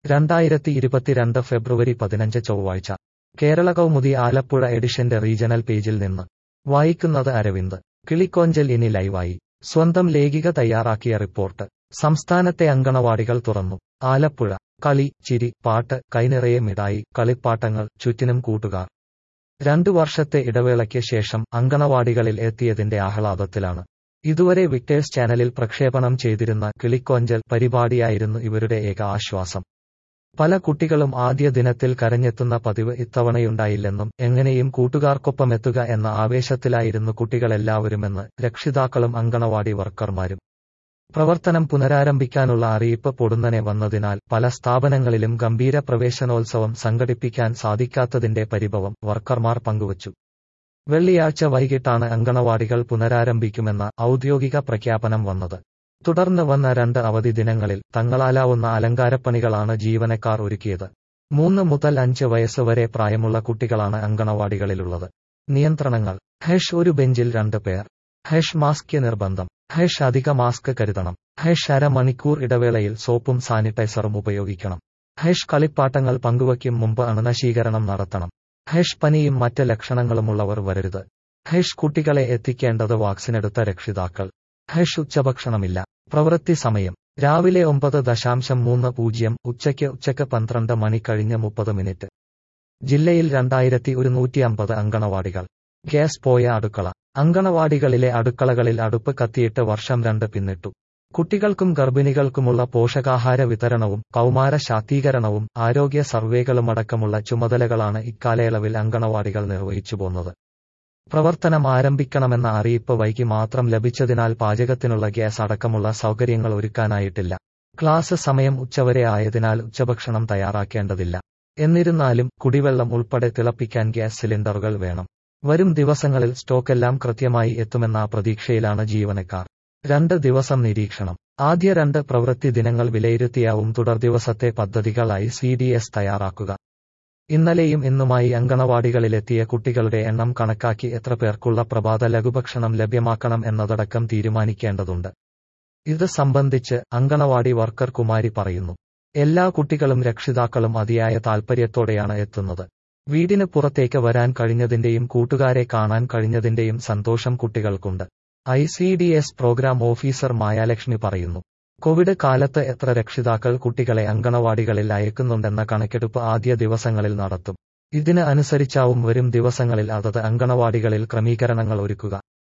രണ്ടായിരത്തി ഇരുപത്തിരണ്ട് ഫെബ്രുവരി പതിനഞ്ച് ചൊവ്വാഴ്ച കേരള കൗമുദി ആലപ്പുഴ എഡിഷന്റെ റീജണൽ പേജിൽ നിന്ന് വായിക്കുന്നത് അരവിന്ദ് കിളിക്കോഞ്ചൽ ഇനി ലൈവായി സ്വന്തം ലേഖിക തയ്യാറാക്കിയ റിപ്പോർട്ട് സംസ്ഥാനത്തെ അങ്കണവാടികൾ തുറന്നു ആലപ്പുഴ കളി ചിരി പാട്ട് കൈനിറയെ മിഠായി കളിപ്പാട്ടങ്ങൾ ചുറ്റിനും കൂട്ടുകാർ രണ്ടു വർഷത്തെ ഇടവേളയ്ക്ക് ശേഷം അങ്കണവാടികളിൽ എത്തിയതിന്റെ ആഹ്ലാദത്തിലാണ് ഇതുവരെ വിക്ടേഴ്സ് ചാനലിൽ പ്രക്ഷേപണം ചെയ്തിരുന്ന കിളിക്കോഞ്ചൽ പരിപാടിയായിരുന്നു ഇവരുടെ ഏക ആശ്വാസം പല കുട്ടികളും ആദ്യ ദിനത്തിൽ കരഞ്ഞെത്തുന്ന പതിവ് ഇത്തവണയുണ്ടായില്ലെന്നും എങ്ങനെയും കൂട്ടുകാർക്കൊപ്പമെത്തുക എന്ന ആവേശത്തിലായിരുന്നു കുട്ടികളെല്ലാവരുമെന്ന് രക്ഷിതാക്കളും അങ്കണവാടി വർക്കർമാരും പ്രവർത്തനം പുനരാരംഭിക്കാനുള്ള അറിയിപ്പ് പൊടുന്നനെ വന്നതിനാൽ പല സ്ഥാപനങ്ങളിലും ഗംഭീര പ്രവേശനോത്സവം സംഘടിപ്പിക്കാൻ സാധിക്കാത്തതിന്റെ പരിഭവം വർക്കർമാർ പങ്കുവച്ചു വെള്ളിയാഴ്ച വൈകിട്ടാണ് അങ്കണവാടികൾ പുനരാരംഭിക്കുമെന്ന ഔദ്യോഗിക പ്രഖ്യാപനം വന്നത് തുടർന്ന് വന്ന രണ്ട് അവധി ദിനങ്ങളിൽ തങ്ങളാലാവുന്ന അലങ്കാരപ്പണികളാണ് ജീവനക്കാർ ഒരുക്കിയത് മൂന്ന് മുതൽ അഞ്ച് വയസ്സ് വരെ പ്രായമുള്ള കുട്ടികളാണ് അങ്കണവാടികളിലുള്ളത് നിയന്ത്രണങ്ങൾ ഹെഷ് ഒരു ബെഞ്ചിൽ രണ്ട് പേർ ഹെഷ് മാസ്ക് നിർബന്ധം ഹെഷ് അധിക മാസ്ക് കരുതണം ഹെഷ് അരമണിക്കൂർ ഇടവേളയിൽ സോപ്പും സാനിറ്റൈസറും ഉപയോഗിക്കണം ഹെഷ് കളിപ്പാട്ടങ്ങൾ പങ്കുവയ്ക്കും മുമ്പ് അണുനശീകരണം നടത്തണം ഹെഷ് പനിയും മറ്റ് ലക്ഷണങ്ങളുമുള്ളവർ വരരുത് ഹെഷ് കുട്ടികളെ എത്തിക്കേണ്ടത് വാക്സിനെടുത്ത രക്ഷിതാക്കൾ ഹെഷ് ഉച്ചഭക്ഷണമില്ല പ്രവൃത്തി സമയം രാവിലെ ഒമ്പത് ദശാംശം മൂന്ന് പൂജ്യം ഉച്ചയ്ക്ക് ഉച്ചയ്ക്ക് പന്ത്രണ്ട് മണി കഴിഞ്ഞ് മുപ്പത് മിനിറ്റ് ജില്ലയിൽ രണ്ടായിരത്തി ഒരുന്നൂറ്റി അമ്പത് അങ്കണവാടികൾ ഗ്യാസ് പോയ അടുക്കള അങ്കണവാടികളിലെ അടുക്കളകളിൽ അടുപ്പ് കത്തിയിട്ട് വർഷം രണ്ട് പിന്നിട്ടു കുട്ടികൾക്കും ഗർഭിണികൾക്കുമുള്ള പോഷകാഹാര വിതരണവും കൗമാര ശാക്തീകരണവും ആരോഗ്യ സർവേകളുമടക്കമുള്ള ചുമതലകളാണ് ഇക്കാലയളവിൽ അങ്കണവാടികൾ നിർവഹിച്ചു പോന്നത് പ്രവർത്തനം ആരംഭിക്കണമെന്ന അറിയിപ്പ് വൈകി മാത്രം ലഭിച്ചതിനാൽ പാചകത്തിനുള്ള ഗ്യാസ് അടക്കമുള്ള സൗകര്യങ്ങൾ ഒരുക്കാനായിട്ടില്ല ക്ലാസ് സമയം ഉച്ചവരെ ആയതിനാൽ ഉച്ചഭക്ഷണം തയ്യാറാക്കേണ്ടതില്ല എന്നിരുന്നാലും കുടിവെള്ളം ഉൾപ്പെടെ തിളപ്പിക്കാൻ ഗ്യാസ് സിലിണ്ടറുകൾ വേണം വരും ദിവസങ്ങളിൽ സ്റ്റോക്കെല്ലാം കൃത്യമായി എത്തുമെന്ന പ്രതീക്ഷയിലാണ് ജീവനക്കാർ രണ്ട് ദിവസം നിരീക്ഷണം ആദ്യ രണ്ട് പ്രവൃത്തി ദിനങ്ങൾ വിലയിരുത്തിയാവും തുടർ ദിവസത്തെ പദ്ധതികളായി സി ഡി എസ് തയ്യാറാക്കുക ഇന്നലെയും ഇന്നുമായി അങ്കണവാടികളിലെത്തിയ കുട്ടികളുടെ എണ്ണം കണക്കാക്കി എത്ര പേർക്കുള്ള പ്രഭാത ലഘുഭക്ഷണം ലഭ്യമാക്കണം എന്നതടക്കം തീരുമാനിക്കേണ്ടതുണ്ട് ഇത് സംബന്ധിച്ച് അങ്കണവാടി വർക്കർ കുമാരി പറയുന്നു എല്ലാ കുട്ടികളും രക്ഷിതാക്കളും അതിയായ താൽപര്യത്തോടെയാണ് എത്തുന്നത് വീടിന് പുറത്തേക്ക് വരാൻ കഴിഞ്ഞതിന്റെയും കൂട്ടുകാരെ കാണാൻ കഴിഞ്ഞതിന്റെയും സന്തോഷം കുട്ടികൾക്കുണ്ട് I C D S program officer Mayalakshmi പറയുന്നു കോവിഡ് കാലത്ത് എത്ര രക്ഷിതാക്കൾ കുട്ടികളെ അങ്കണവാടികളിൽ അയക്കുന്നുണ്ടെന്ന കണക്കെടുപ്പ് ആദ്യ ദിവസങ്ങളിൽ നടത്തും ഇതിന് അനുസരിച്ചാവും വരും ദിവസങ്ങളിൽ അതത് അങ്കണവാടികളിൽ ക്രമീകരണങ്ങൾ ഒരുക്കുക